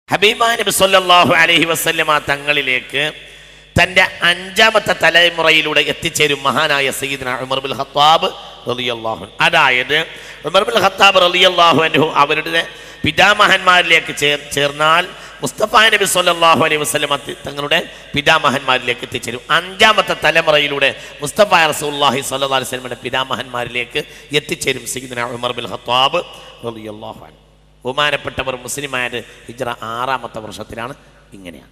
ഹബീബ നബി സല്ലല്ലാഹു അലൈഹി വസല്ലമ തങ്ങളിലേക്ക് തൻ്റെ അഞ്ചാമത്തെ തലമുറയിലൂടെ എത്തിച്ചേരും മഹാനായ സയ്യിദ്ന ഉമർ ബിൽ ഖത്താബ് റളിയല്ലാഹു അൻഹു. അതായത് ഉമർ ബിൽ ഖത്താബ് റളിയല്ലാഹു അൻഹു അവരുടെ പിതാമഹന്മാരിലേക്ക് ചേർ ചേർന്നാൽ മുസ്തഫ നബി സല്ലല്ലാഹു അലൈഹി വസല്ലമ തി- തങ്ങളുടെ പിതാമഹന്മാരിലേക്ക് എത്തിച്ചേരും അഞ്ചാമത്തെ തലമുറയിലൂടെ മുസ്തഫ റസൂലുള്ളാഹി സ്വല്ലല്ലാഹു അലൈഹി വസല്ലമയുടെ പിതാമഹന്മാരിലേക്ക് എത്തിച്ചേരും സയ്യിദ്ന ഉമർ ബിൽ ഖത്താബ് റളിയല്ലാഹു അൻഹു ബഹുമാനപ്പെട്ടവർ മുസ്ലിമായത് ഹിജ്റ ആറാമത്തെ വർഷത്തിലാണ് ഇങ്ങനെയാണ്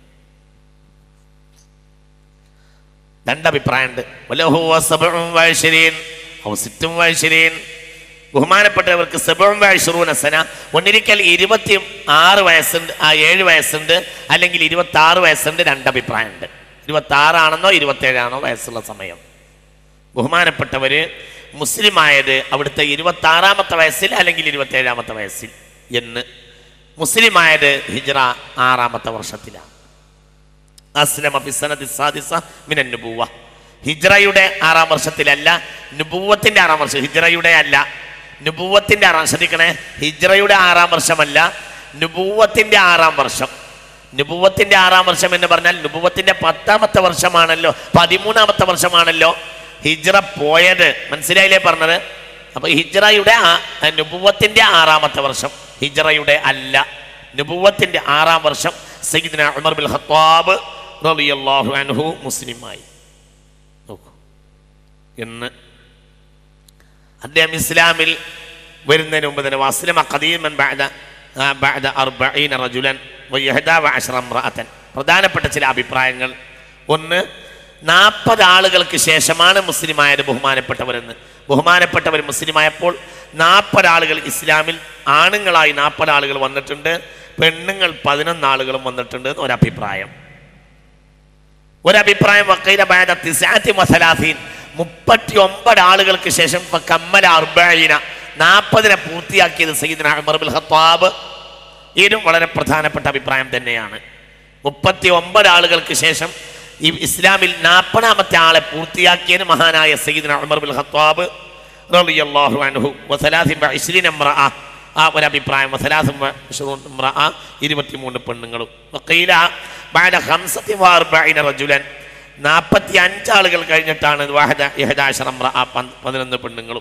രണ്ടഭിപ്രായമുണ്ട് വലഹു വസബഉം വഅശ്രീൻ ഔ സിത്തും വഅശ്രീൻ ബഹുമാനപ്പെട്ടവർക്ക് സബഉം വഅശ്റൂന സന ഒന്നിരിക്കൽ ഇരുപത്തി ആറ് വയസ്സുണ്ട് ആ ഏഴ് വയസ്സുണ്ട് അല്ലെങ്കിൽ ഇരുപത്തി ആറ് വയസ്സുണ്ട് രണ്ടഭിപ്രായമുണ്ട് ഇരുപത്തി ആറാണെന്നോ ഇരുപത്തേഴാണോ വയസ്സുള്ള സമയം ബഹുമാനപ്പെട്ടവര് മുസ്ലിമായത് അവിടുത്തെ ഇരുപത്തി ആറാമത്തെ വയസ്സിൽ അല്ലെങ്കിൽ ഇരുപത്തേഴാമത്തെ വയസ്സിൽ എന്ന് മുസ്ലിമായത് ഹിജ്റ ആറാമത്തെ വർഷത്തിലാണ് അസ്ലമ ഫിസനതി സാദിസ മിനൻ നുബുവ ഹിജ്റയുടെ ആറാം വർഷത്തിലല്ല നുബുവത്തിന്റെ ആറാം വർഷം ഹിജ്റയുടെ അല്ല നുബുവത്തിന്റെ ആറാം ശ്രദ്ധിക്കണേ ഹിജ്റയുടെ ആറാം വർഷമല്ല നുബുവത്തിന്റെ ആറാം വർഷം നുബുവത്തിന്റെ ആറാം വർഷം എന്ന് പറഞ്ഞാൽ നുബുവത്തിന്റെ പത്താമത്തെ വർഷമാണല്ലോ പതിമൂന്നാമത്തെ വർഷമാണല്ലോ ഹിജ്റ പോയത് മനസ്സിലായില്ലേ പറഞ്ഞത് അപ്പൊ ഹിജ്റയുടെ ആ- നുബുവത്തിന്റെ ആറാമത്തെ വർഷം ഹിജ്റയുടെ അല്ല നുബുവത്തിന്റെ ആറാം വർഷം സയ്യിദ്ന ഉമർ ബിൻ ഖത്താബ് റളിയല്ലാഹു അൻഹു മുസ്ലിമായി നോക്കൂ എന്ന് അദ്ദേഹം ഇസ്ലാമിൽ വരുന്നതിന് മുമ്പ് തന്നെ വസ്ലമ ഖദീമൻ ബഅദ ആ, ബഅദ അർബഈന റജുലൻ വയഹദ വഅശ്റ ഇംറഅതൻ പ്രധാനപ്പെട്ട ചില അഭിപ്രായങ്ങൾ ഒന്ന് നാൽപ്പത് ആളുകൾക്ക് ശേഷമാണ് മുസ്ലിമായത് ബഹുമാനപ്പെട്ടവരെന്ന് ബഹുമാനപ്പെട്ടവർ മുസ്ലിമായപ്പോൾ നാൽപ്പത് ആളുകൾ ഇസ്ലാമിൽ ആണുങ്ങളായി നാൽപ്പത് ആളുകൾ വന്നിട്ടുണ്ട് പെണ്ണുങ്ങൾ പതിനൊന്ന് ആളുകളും വന്നിട്ടുണ്ട് എന്ന് ഒരഭിപ്രായം ഒരഭിപ്രായം വക്കൈല ബാദ തിസാത്തി മസലാസീൻ മുപ്പത്തി ഒമ്പത് ആളുകൾക്ക് ശേഷം ഇപ്പൊ കമ്മല അർബീന നാൽപ്പതിനെ പൂർത്തിയാക്കിയത് സയ്യിദ്ന ഉമർ ബിൻ ഖത്താബ് ഇതും വളരെ പ്രധാനപ്പെട്ട അഭിപ്രായം തന്നെയാണ് മുപ്പത്തി ഒമ്പത് ആളുകൾക്ക് ശേഷം ഈ ഇസ്ലാമിൽ നാൽപ്പതാമത്തെ ആളെ പൂർത്തിയാക്കിയത് മഹാനായ സയ്യിദ്ന ഉമർ ബിൻ ഖത്താബ് റളിയല്ലാഹു അൻഹു വസലാസിൻ വഇശ്രീന ഇംറഅ ആ ഒരു അഭിപ്രായം വസലാസിൻ വഇശ്റൂന ഇംറഅ ഇരുപത്തിമൂന്ന് പെണ്ണുങ്ങളും വഖീല ബഅദ ഖംസത്തി വഅർബഈന റജുലൻ നാൽപ്പത്തി അഞ്ച് ആളുകൾ കഴിഞ്ഞിട്ടാണ് വാഹദ ഇഹദാശറ ഇംറഅ പന്ത് പതിനൊന്ന് പെണ്ണുങ്ങളും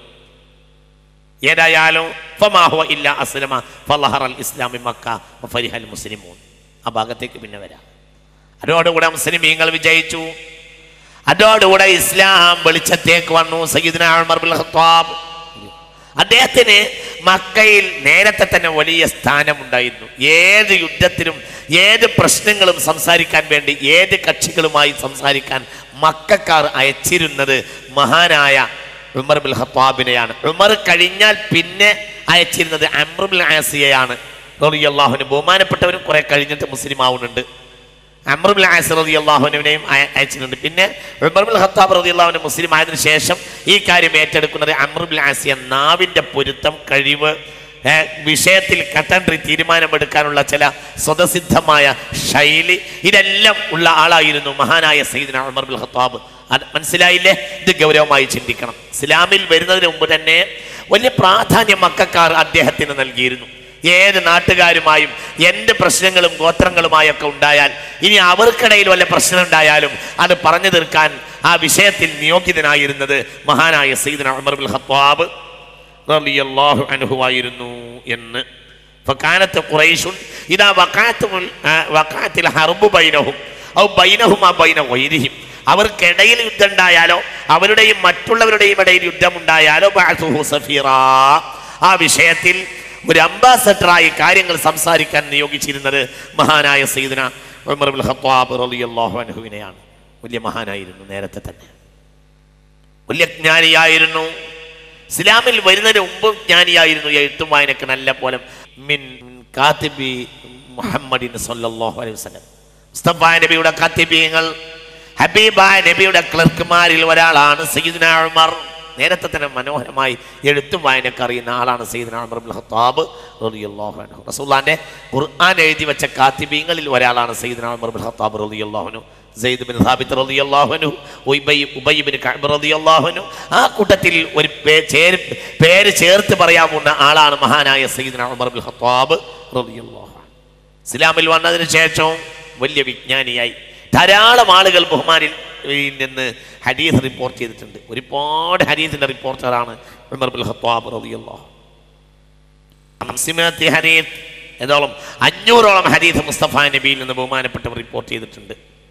ഏതായാലും ഫമാഹുവ ഇല്ല അസ്ലമ ഫലഹറൽ ഇസ്ലാമി മക്ക ഫരിഹൽ മുസ്ലിമൂൻ ആ ഭാഗത്തേക്ക് പിന്നെ വരാം അതോടുകൂടെ മുസ്ലിമീങ്ങൾ വിജയിച്ചു അതോടുകൂടെ ഇസ്ലാം വെളിച്ചത്തേക്ക് വന്നു സയ്യിദ്ന ഉമർ ബിൻ ഖത്താബ് അദ്ദേഹത്തിന് മക്കയിൽ നേരത്തെ തന്നെ വലിയ സ്ഥാനമുണ്ടായിരുന്നു ഏത് യുദ്ധത്തിലും ഏത് പ്രശ്നങ്ങളും സംസാരിക്കാൻ വേണ്ടി ഏത് കക്ഷികളുമായി സംസാരിക്കാൻ മക്കാർ അയച്ചിരുന്നത് മഹാനായ ഉമർ ബിൽ ഖത്താബിനെയാണ് ഉമർ കഴിഞ്ഞാൽ പിന്നെ അയച്ചിരുന്നത് അമ്രുബിൽ ആസിയയാണ് റളിയല്ലാഹുവിന് ബഹുമാനപ്പെട്ടവരും കുറെ കഴിഞ്ഞിട്ട് മുസ്ലിം ആവുന്നുണ്ട് അമ്രുബിൽ ആസ് റതി അള്ളാഹുവിനെയും അയച്ചിട്ടുണ്ട് പിന്നെ ഉമർബുൽ ഖത്താബ് റതി അള്ളാഹുവിന് മുസ്ലിം ആയതിനു ശേഷം ഈ കാര്യം ഏറ്റെടുക്കുന്നത് അമ്രുബിൽ ആസിയ നാവിൻ്റെ പൊരുത്തം കഴിവ് ഏ, വിഷയത്തിൽ കട്ടൻട്രി തീരുമാനമെടുക്കാനുള്ള ചില സ്വതസിദ്ധമായ ശൈലി ഇതെല്ലാം ഉള്ള ആളായിരുന്നു മഹാനായ സയ്യിദ്ന ഉമർ ബിൽ ഖത്താബ് അത് മനസ്സിലായില്ലേ ഇത് ഗൗരവമായി ചിന്തിക്കണം ഇസ്ലാമിൽ വരുന്നതിന് മുമ്പ് തന്നെ വലിയ പ്രാധാന്യം മക്കാർ അദ്ദേഹത്തിന് നൽകിയിരുന്നു ഏത് നാട്ടുകാരുമായും എന്ത് പ്രശ്നങ്ങളും ഗോത്രങ്ങളുമായൊക്കെ ഉണ്ടായാൽ ഇനി അവർക്കിടയിൽ വല്ല പ്രശ്നം ഉണ്ടായാലും അത് പറഞ്ഞു തീർക്കാൻ ആ വിഷയത്തിൽ നിയോഗിതനായിരുന്നത് മഹാനായ സയ്യിദ്ന ഉമർ ബിൽ ഖത്താബ് റളിയല്ലാഹു അൻഹു ആയിരുന്നു എന്ന് ഫകാനത്ത് ഖുറൈശുൻ ഇദാ വഖഅത്തുൽ വഖഅത്തിൽ ഹർബു ബൈനഹും ഔ ബൈനഹുമാ ബൈന ഗൈരിഹിം അവർക്കിടയിൽ യുദ്ധം ഉണ്ടായാലോ അവരുടെയും മറ്റുള്ളവരുടെയും ഇടയിൽ യുദ്ധമുണ്ടായാലോ ബഅസുഹു സഫീറാ ആ വിഷയത്തിൽ ഒരു അംബാസഡറായി കാര്യങ്ങൾ സംസാരിക്കാൻ നിയോഗിച്ചിരുന്നത് മഹാനായ സയ്യിദ്ന ഉമർ ബിൻ ഖത്താബ് റളിയല്ലാഹു അൻഹുവിനെയാണ് വലിയ മഹാനായിരുന്നു നേരത്തെ തന്നെ വലിയ ജ്ഞാനിയായിരുന്നു ഇസ്ലാമിൽ വരുന്നതിന് മുമ്പ് ജ്ഞാനിയായിരുന്നു എഴുത്തും വായനക്ക് നല്ല പോലെ മിൻ കാത്തിബി മുഹമ്മദിൻ സല്ലല്ലാഹു അലൈഹി വസല്ലം മുസ്തഫ നബിയുടെ കാത്തിബീങ്ങൾ ഹബീബായ നബിയുടെ ക്ലർക്കുമാരിൽ ഒരാളാണ് സയ്യിദ്ന ഉമർ നേരത്തെ തന്നെ മനോഹരമായി എഴുത്തും വായനക്ക് അറിയുന്ന ആളാണ് സയ്യിദ്ന ഉമർ ബിൻ ഖത്താബ് റളിയല്ലാഹു അൻഹു റസൂലുള്ളാഹിന്റെ ഖുർആൻ എഴുതി വെച്ച കാത്തിബീങ്ങളിൽ ഒരാളാണ് സയ്യിദ്ന ഉമർ ബിൻ ഖത്താബ് റളിയല്ലാഹു അൻഹു സെയ്ദ് ബിൻ സാബിത്ത് റളിയല്ലാഹു അൻഹു ഉബൈ ഉബൈ ബിൻ കഅബ് റളിയല്ലാഹു അൻഹു ആ കൂട്ടത്തിൽ ഒരു പേ- ചേര് പേര് ചേർത്ത് പറയാവുന്ന ആളാണ് മഹാനായ സയ്യിദ്ന ഉമർ ബിൻ ഖത്താബ് റളിയല്ലാഹു അൻഹു ഇസ്ലാമിൽ വന്നതിന് ശേഷവും വലിയ വിജ്ഞാനിയായി ധാരാളം ആളുകൾ ബഹുമാനിൽ നിന്ന് ഹദീസ് റിപ്പോർട്ട് ചെയ്തിട്ടുണ്ട് ഒരുപാട് ഹദീസിന്റെ റിപ്പോർട്ടറാണ് ഉമർ ബിൻ ഖത്താബ് റളിയല്ലാഹു അംസിമത്തി ഹദീസ് ഏതോളം അഞ്ഞൂറോളം ഹദീസ് മുസ്തഫ നബിയിൽ നിന്ന് ബഹുമാനപ്പെട്ടവർ റിപ്പോർട്ട് ചെയ്തിട്ടുണ്ട്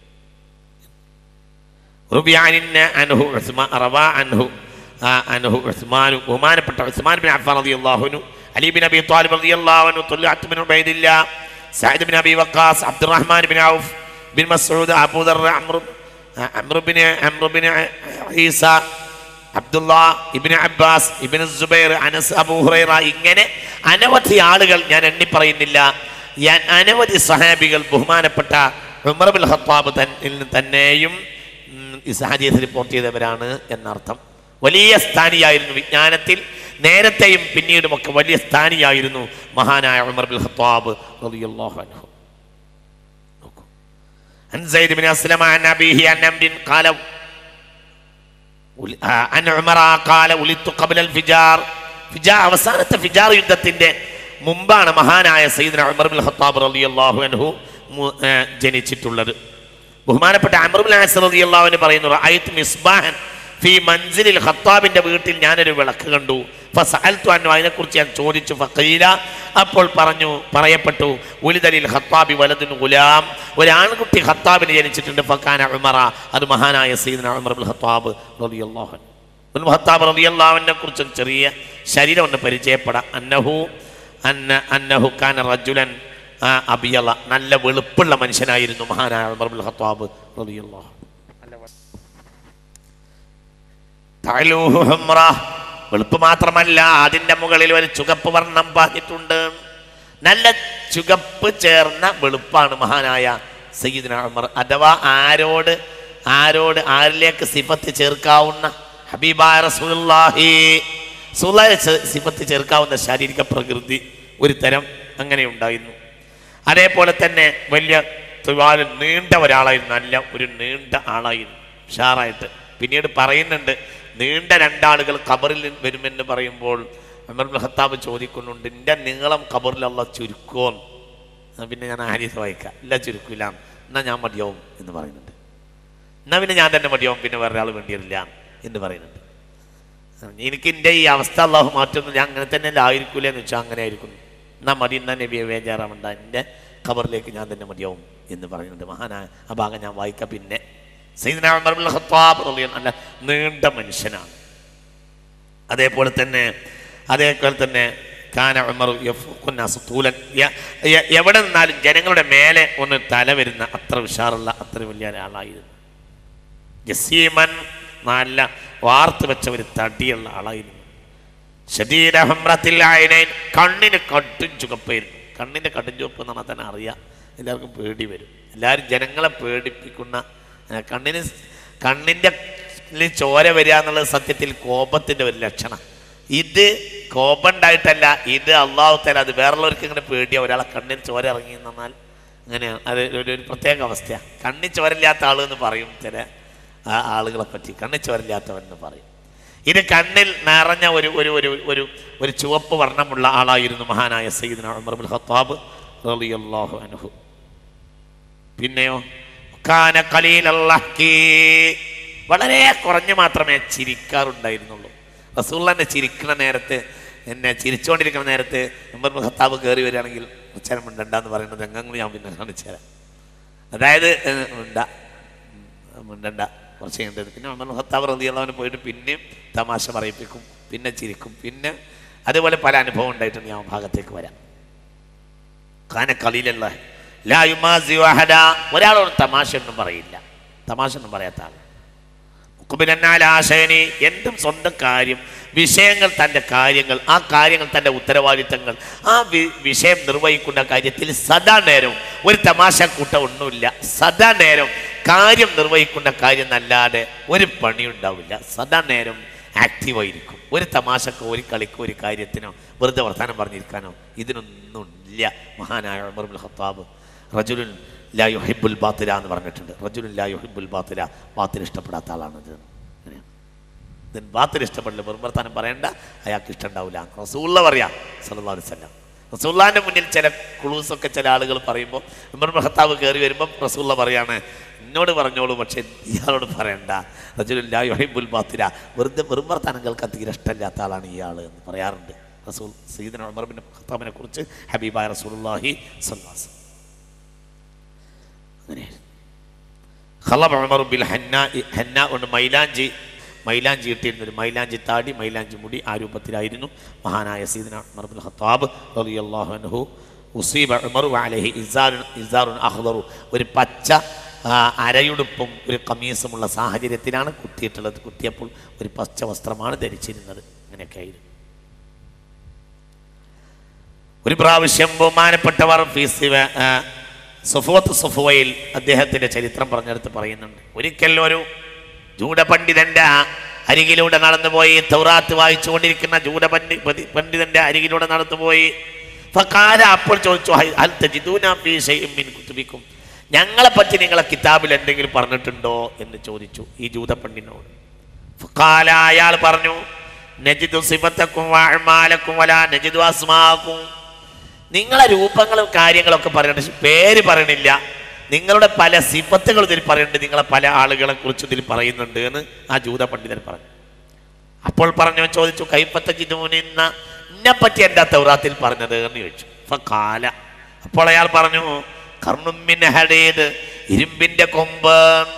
റുബിയാനിന് അൻഹു ഉസ്മാൻ റവാ അൻഹു ആ, അൻഹു ഉസ്മാനു ബഹുമാനപ്പെട്ട ഉസ്മാൻ ബിൻ അഫ്ഫാൻ റളിയല്ലാഹുനു അലി ബിൻ അബി ത്വാലിബ് റളിയല്ലാഹുനു തുൽഅത്ത് ബിൻ ഉബൈദില്ല സഅദ് ബിൻ അബി വഖാസ് അബ്ദുറഹ്മാൻ ബിൻ ഔഫ് ബിൻ മസ്ഊദ് അബൂ ദർ അംറു അംറു ബിൻ അംറു ബിൻ ഈസ അബ്ദുള്ള ഇബിന് അബ്ബാസ് ഇബിന് സുബൈർ അനസ് അബൂ ഹുറൈറ ഇങ്ങനെ അനവധി ആളുകൾ ഞാൻ എണ്ണി പറയുന്നില്ല ഞാൻ അനവധി സഹാബികൾ ബഹുമാനപ്പെട്ട ഉമർ ബിൻ ഖത്താബ് തന്നിൽ നിന്ന് തന്നെയും ഉം, ഈ സാഹചര്യത്തിൽ റിപ്പോർട്ട് ചെയ്തവരാണ് എന്നർത്ഥം വലിയ സ്ഥാനിയായിരുന്നു വിജ്ഞാനത്തിൽ നേരത്തെയും പിന്നീടുമൊക്കെ വലിയ സ്ഥാനിയായിരുന്നു മഹാനായ ഉമർ ബിൻ ഖത്താബ് റളിയല്ലാഹു അൻഹു നോക്കൂ عن زيد بن أسلم عن أبيه عن أمر قال ഉലി- ആ, അൻ ഉമറ ഖാല ഉലിത്തു ഖബല ഫിജാർ ഫിജാർ അവസാനത്തെ ഫിജാർ യുദ്ധത്തിന്റെ മുമ്പാണ് മഹാനായ സയ്യിദ്ന ഉമർ ബിൻ ഖത്താബ് റളിയല്ലാഹു അൻഹു മു- ഏ, ജനിച്ചിട്ടുള്ളത് ബഹുമാനപ്പെട്ട അമർ ബിൻ ആസ് റളിയല്ലാഹു അൻഹു പറയുന്നു റഅയ്തു മിസ്ബാഹൻ ഫി മൻസിലിൽ ഖത്താബിന്റെ വീട്ടിൽ ഞാനൊരു വിളക്ക് കണ്ടു ഫസഅൽതു അൻഹു അതിനെക്കുറിച്ച് ഞാൻ ചോദിച്ചു ഫഖീല അപ്പോൾ പറഞ്ഞു പറയപ്പെട്ടു ഉലിദലിൽ ഖത്താബി വലതുൻ ഗുലാം ഒരു ആൺകുട്ടി ഖത്താബിന് ജനിച്ചിട്ടുണ്ട് ഫക്കാന ഉമറ അത് മഹാനായ സയ്യിദ്ന ഉമർ ബിൻ ഖത്താബ് റളിയല്ലാഹു അൻഹു ഇബ്നുൽ ഖത്താബ് റളിയല്ലാഹുവിനെ കുറിച്ച് ഒരു ചെറിയ ശരീരം ഒന്ന് പരിചയപ്പെടാം അന്നഹു അന്ന അന്നഹു കാന റജുലൻ ആ, അബിയള നല്ല വെളുപ്പുള്ള മനുഷ്യനായിരുന്നു മഹാനായ ഉമർ ബിൻ ഖത്താബ് റളിയല്ലാഹു തഅലൂഹു ഹുമ്ര. വെളുപ്പ് മാത്രമല്ല അതിന്റെ മുകളിൽ ഒരു ചുകപ്പ് വർണ്ണം പാഞ്ഞിട്ടുണ്ട് നല്ല ചുകപ്പ് ചേർന്ന വെളുപ്പാണ് മഹാനായ സയ്യിദ്ന ഉമർ അഥവാ ആരോട് ആരോട് ആരിലേക്ക് സിഫത്ത് ചേർക്കാവുന്ന ഹബീബായ റസൂലുള്ളാഹി സുലൈ സിഫത്ത് ചേർക്കാവുന്ന ശാരീരിക പ്രകൃതി ഒരു തരം അങ്ങനെ ഉണ്ടായിരുന്നു അതേപോലെ തന്നെ വലിയ തുവാല് നീണ്ട ഒരാളായിരുന്നു നല്ല ഒരു നീണ്ട ആളായിരുന്നു ഉഷാറായിട്ട് പിന്നീട് പറയുന്നുണ്ട് നീണ്ട രണ്ടാളുകൾ ഖബറിൽ വരുമെന്ന് പറയുമ്പോൾ അമർ ബിൻ ഖത്താബ് ചോദിക്കുന്നുണ്ട് എൻ്റെ നീളം ഖബറിലുള്ള ചുരുക്കോന്ന് എന്നാ പിന്നെ ഞാൻ ആരീസ് വായിക്കാം ഇല്ല ചുരുക്കില്ല എന്നാ ഞാൻ മതിയാവും എന്ന് പറയുന്നുണ്ട് എന്നാ പിന്നെ ഞാൻ തന്നെ മതിയാവും പിന്നെ വേറെ ആൾ വേണ്ടിയില്ല എന്ന് പറയുന്നുണ്ട് എനിക്ക് എൻ്റെ ഈ അവസ്ഥ അള്ളാഹു മാറ്റുന്നു ഞാൻ അങ്ങനെ തന്നെ ആയിരിക്കൂലേ എന്ന് വെച്ചാൽ അങ്ങനെ ആയിരിക്കുന്നു എന്നാ മതി എന്നാ നബിയെ വേജാറാവണ്ട എൻ്റെ ഖബറിലേക്ക് ഞാൻ തന്നെ മതിയാവും എന്ന് പറയുന്നുണ്ട് മഹാനായ ആ ഭാഗം ഞാൻ വായിക്കാം പിന്നെ സയ്യിദ്ന ഉമർ ഇബ്നുൽ ഖത്താബ് റളിയല്ലാഹു നല്ല നീണ്ട മനുഷ്യനാണ് അതേപോലെ തന്നെ അതേപോലെ തന്നെ കാന ഉമർ യഫൂഖു നാസ് തൂലൻ യ- യ- എവിടെ നിന്നാലും ജനങ്ങളുടെ മേലെ ഒന്ന് തല വരുന്ന അത്ര ഉഷാറുള്ള അത്ര വലിയ ഒരാളായിരുന്നു ജസീമൻ നല്ല വാർത്ത് വെച്ച ഒരു തടിയുള്ള ആളായിരുന്നു ശരീരഹമ്രത്തിൽ ആയനൈൻ കണ്ണിന് കട്ടും ചുവപ്പായിരുന്നു കണ്ണിൻ്റെ കട്ടും ചുവപ്പ് എന്ന് പറഞ്ഞാൽ തന്നെ അറിയാം എല്ലാവർക്കും പേടി വരും എല്ലാവരും ജനങ്ങളെ പേടിപ്പിക്കുന്ന ഏ, കണ്ണിന് സ്- കണ്ണിൻ്റെ ല് ചോര വരിക എന്നുള്ളത് സത്യത്തിൽ കോപത്തിൻ്റെ ഒരു ലക്ഷണം ഇത് കോപം ഉണ്ടായിട്ടല്ല ഇത് അള്ളാഹു തല അത് വേറുള്ളവർക്ക് ഇങ്ങനെ പേടിയാ ഒരാളെ കണ്ണിൽ ചോര ഇറങ്ങി എന്ന് പറഞ്ഞാൽ അങ്ങനെയാണ് അത് ഒരു ഒരു പ്രത്യേക അവസ്ഥയാണ് കണ്ണിൽ ചോരയില്ലാത്ത ആൾ എന്ന് പറയും ചില ആ ആളുകളെ പറ്റി കണ്ണിൽ ചോരയില്ലാത്തവൻ എന്ന് പറയും ഇത് കണ്ണിൽ നിറഞ്ഞ ഒരു ഒരു ഒരു ഒരു ഒരു ചുവപ്പ് വർണ്ണമുള്ള ആളായിരുന്നു മഹാനായ സയ്യിദ്ന ഉമർ ബിൻ ഖത്താബ് റളിയല്ലാഹു അൻഹു പിന്നെയോ കാന ഖലീലല്ലഹ്കി വളരെ കുറഞ്ഞു മാത്രമേ ചിരിക്കാറുണ്ടായിരുന്നുള്ളൂ റസൂള്ളന്നെ ചിരിക്കുന്ന നേരത്ത് എന്നെ ചിരിച്ചുകൊണ്ടിരിക്കുന്ന നേരത്ത് ഉമർ ബിൻ ഖത്താബ് കയറി വരികയാണെങ്കിൽ ഉച്ചരം മിണ്ടണ്ടെന്ന് പറയുന്നത് രംഗങ്ങൾ ഞാൻ പിന്നെ കാണിച്ചു തരാം അതായത് ഏഹ്, മിണ്ട ഉം, മിണ്ടണ്ട കുറച്ച് കഴിഞ്ഞിട്ട് പിന്നെ ഉമർ ബിൻ ഖത്താബ് റളിയല്ലാഹു അൻഹു പോയിട്ട് പിന്നെയും തമാശ പറയിപ്പിക്കും പിന്നെ ചിരിക്കും പിന്നെ അതുപോലെ പല അനുഭവം ഉണ്ടായിട്ടുണ്ട് ഞാൻ ആ ഭാഗത്തേക്ക് വരാം കാന കളിയിലുള്ള ഒരാളോട് തമാശ ഒന്നും പറയില്ല തമാശ ഒന്നും പറയാത്ത ആൾ മുക്കുബിനാലാശയനി എന്തും സ്വന്തം കാര്യം വിഷയങ്ങൾ തൻ്റെ കാര്യങ്ങൾ ആ കാര്യങ്ങൾ തൻ്റെ ഉത്തരവാദിത്തങ്ങൾ ആ വി- വിഷയം നിർവഹിക്കുന്ന കാര്യത്തിൽ സദാ നേരം ഒരു തമാശ കൂട്ടം ഒന്നുമില്ല സദാ നേരം കാര്യം നിർവഹിക്കുന്ന കാര്യം എന്നല്ലാതെ ഒരു പണിയുണ്ടാവില്ല സദാ നേരം ആക്റ്റീവായിരിക്കും ഒരു തമാശക്കോ ഒരു കളിക്കോ ഒരു കാര്യത്തിനോ വെറുതെ വർത്തമാനം പറഞ്ഞിരിക്കാനോ ഇതിനൊന്നും ഇല്ല മഹാനായ ഉമർ ഇബ്നുൽ ഖത്താബ് റജുലുൻ ലാ യുഹിബ്ബുൽ ബാത്തില എന്ന് പറഞ്ഞിട്ടുണ്ട് റജുലുൻ ലാ യുഹിബ്ബുൽ ബാത്തില ബാത്തിൽ ഇഷ്ടപ്പെടാത്ത ആളാണ് ഇത് അങ്ങനെയാണ്. ഇതിന് ബാത്തിൽ ഇഷ്ടപ്പെടില്ല വെറും വർത്താനം പറയണ്ട അയാൾക്ക് ഇഷ്ടമുണ്ടാവില്ല റസൂള്ള പറയാം സല്ലല്ലാഹു അലൈഹി വസല്ലം റസൂല്ലാന്റെ മുന്നിൽ ചില കുളൂസൊക്കെ ചില ആളുകൾ പറയുമ്പോൾ ഉമർ മഹത്താവ് കയറി വരുമ്പോൾ റസൂല്ല പറയാണ് എന്നോട് പറഞ്ഞോളൂ പക്ഷെ ഇയാളോട് പറയണ്ട റജുലുല്ലാഹിബുൽ ബാത്തിര വെറുതെ വെറും വർത്താനങ്ങൾക്ക് തീരെ ഇഷ്ടമില്ലാത്ത ആളാണ് ഇയാൾ എന്ന് പറയാറുണ്ട് റസൂൽ സീദന ഉമർ ബിൻ ഖത്താബിനെ കുറിച്ച് ഹബീബായ റസൂലുള്ളാഹി സല്ലാസ് അങ്ങനെ ഖലബ ഉമർ ബിൽ ഹന്ന ഹന്ന കൊണ്ട് മൈലാഞ്ചി മൈലാഞ്ചി ഇട്ടിരുന്ന ഒരു മൈലാഞ്ചി താടി മൈലാഞ്ചി മുടി ആ രൂപത്തിലായിരുന്നു മഹാനായ സീദന ഉമർ ബിൻ ഖത്താബ് റളിയല്ലാഹു അൻഹു ഉസീബ ഉമർ അലൈഹി ഇസാറുൻ ഇസാറുൻ അഖ്ദറു ഒരു പച്ച ആ, അരയുടുപ്പും ഒരു കമീസുമുള്ള സാഹചര്യത്തിലാണ് കുത്തിയിട്ടുള്ളത് കുത്തിയപ്പോൾ ഒരു പച്ച വസ്ത്രമാണ് ധരിച്ചിരുന്നത് അങ്ങനെയൊക്കെ ആയിരുന്നു ഒരു പ്രാവശ്യം ബഹുമാനപ്പെട്ടവർ ഫീസ് സുഫോത്ത് സുഫുവയിൽ അദ്ദേഹത്തിന്റെ ചരിത്രം പറഞ്ഞെടുത്ത് പറയുന്നുണ്ട് ഒരിക്കൽ ഒരു ജൂഡപണ്ഡിതന്റെ അരികിലൂടെ നടന്നുപോയി തൗറാത്ത് വായിച്ചുകൊണ്ടിരിക്കുന്ന ജൂഡപണ്ഡി പതി- പണ്ഡിതന്റെ അരികിലൂടെ നടന്നുപോയി ഫക്കാര അപ്പോൾ ചോദിച്ചു "ഹൽ- ഹൽ തജിദൂന ഫീ ശൈഇൻ മിൻ കുതുബിക്കും ഞങ്ങളെ പറ്റി നിങ്ങളെ കിതാബിൽ എന്തെങ്കിലും പറഞ്ഞിട്ടുണ്ടോ എന്ന് ചോദിച്ചു ഈ ജൂതപണ്ഡിനോട് ഫക്കാല അയാൾ പറഞ്ഞു നജിദു സിഫത്തക്കും വാഴ്മാലക്കും വല നജിദു അസ്മാക്കും നിങ്ങളെ രൂപങ്ങളും കാര്യങ്ങളൊക്കെ പറയണ്ട പക്ഷെ പേര് പറയണില്ല നിങ്ങളുടെ പല സിഫത്തുകൾ ഇതിൽ പറയുന്നുണ്ട് നിങ്ങളെ പല ആളുകളെ കുറിച്ച് ഇതിൽ പറയുന്നുണ്ട് എന്ന് ആ ജൂത പണ്ഡിതൻ പറഞ്ഞു അപ്പോൾ പറഞ്ഞു ചോദിച്ചു കൈപ്പത്ത ജിദൂനിന്ന എന്നെ പറ്റി എന്താ തൗറാത്തിൽ പറഞ്ഞത് എന്ന് ചോദിച്ചു ഫക്കാല അപ്പോൾ അയാൾ പറഞ്ഞു കർണുമിൻ ഹഡീദ് ഇരുമ്പിന്റെ കൊമ്പ്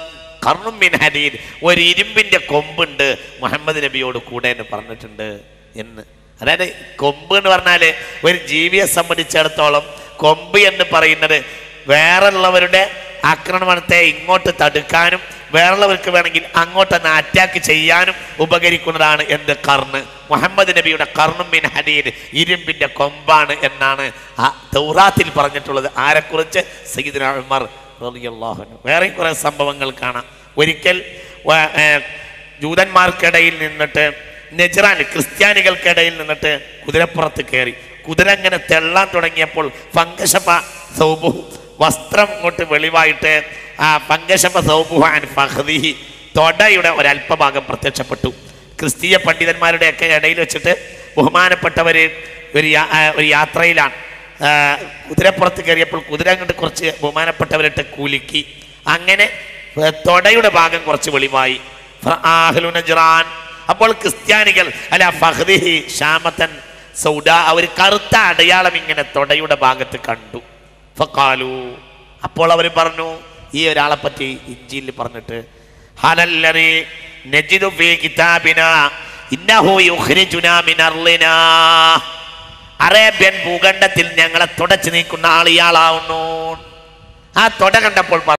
കർണുമിൻ ഹഡീദ് ഒരു ഇരുമ്പിന്റെ കൊമ്പുണ്ട് മുഹമ്മദ് നബിയോട് കൂടെ എന്ന് പറഞ്ഞിട്ടുണ്ട് എന്ന് അതായത് കൊമ്പ് എന്ന് പറഞ്ഞാല് ഒരു ജീവിയെ സംബന്ധിച്ചിടത്തോളം കൊമ്പ് എന്ന് പറയുന്നത് വേറുള്ളവരുടെ ആക്രമണത്തെ ഇങ്ങോട്ട് തടുക്കാനും വേറുള്ളവർക്ക് വേണമെങ്കിൽ അങ്ങോട്ടൊന്ന് അറ്റാക്ക് ചെയ്യാനും ഉപകരിക്കുന്നതാണ് എന്ത് കർണ് മുഹമ്മദ് നബിയുടെ കർണും മിൻ ഹദീദ് ഇരുമ്പിന്റെ കൊമ്പാണ് എന്നാണ് ആ തൗറാത്തിൽ പറഞ്ഞിട്ടുള്ളത് ആരെക്കുറിച്ച് സയ്യിദ്ന ഉമർ റളിയല്ലാഹു അൻഹു വേറെയും കുറെ സംഭവങ്ങൾ കാണാം ഒരിക്കൽ വ- ഏ, ജൂതന്മാർക്കിടയിൽ നിന്നിട്ട് നെജ്റാൻ ക്രിസ്ത്യാനികൾക്കിടയിൽ നിന്നിട്ട് കുതിരപ്പുറത്ത് കയറി കുതിര ഇങ്ങനെ തെള്ളാൻ തുടങ്ങിയപ്പോൾ ഫങ്കശപ സൗബുഹു വസ്ത്രം ഇങ്ങോട്ട് വെളിവായിട്ട് ആ ഫങ്കശപ സൗബുഹാൻ ഫഹദിഹി തൊടയുടെ ഒരല്പഭാഗം പ്രത്യക്ഷപ്പെട്ടു ക്രിസ്തീയ പണ്ഡിതന്മാരുടെയൊക്കെ ഇടയിൽ വെച്ചിട്ട് ബഹുമാനപ്പെട്ടവര് ഒരു യാ- ആ, ഒരു യാത്രയിലാണ് ആ, കുതിരപ്പുറത്ത് കയറിയപ്പോൾ കുതിര അങ്ങോട്ട് കുറച്ച് ബഹുമാനപ്പെട്ടവരിട്ട് കുലുക്കി അങ്ങനെ ഏ, തൊടയുടെ ഭാഗം കുറച്ച് വെളിവായി ഫആഹ്ലു നജ്റാൻ. അപ്പോൾ ക്രിസ്ത്യാനികൾ അല്ല ഫഹ്ദിഹി ഷാമത്തൻ സൗദ അവർ കറുത്ത അടയാളം ഇങ്ങനെ തൊടയുടെ ഭാഗത്ത് കണ്ടു ഫക്കാലു അപ്പോൾ അവർ പറഞ്ഞു ഈ ഒരാളെ പറ്റി ഇഞ്ചിയിൽ പറഞ്ഞിട്ട് ഹലല്ലറി നജിദു ഫീ കിതാബിന ഇന്നഹു യുഖ്രിജുനാ മിൻ അർളിനാ അറേബ്യൻ ഭൂഖണ്ഡത്തിൽ ഞങ്ങളെ തുടച്ചു നീക്കുന്ന ആൾ ഇയാളാവുന്നു ആ തൊട കണ്ടപ്പോൾ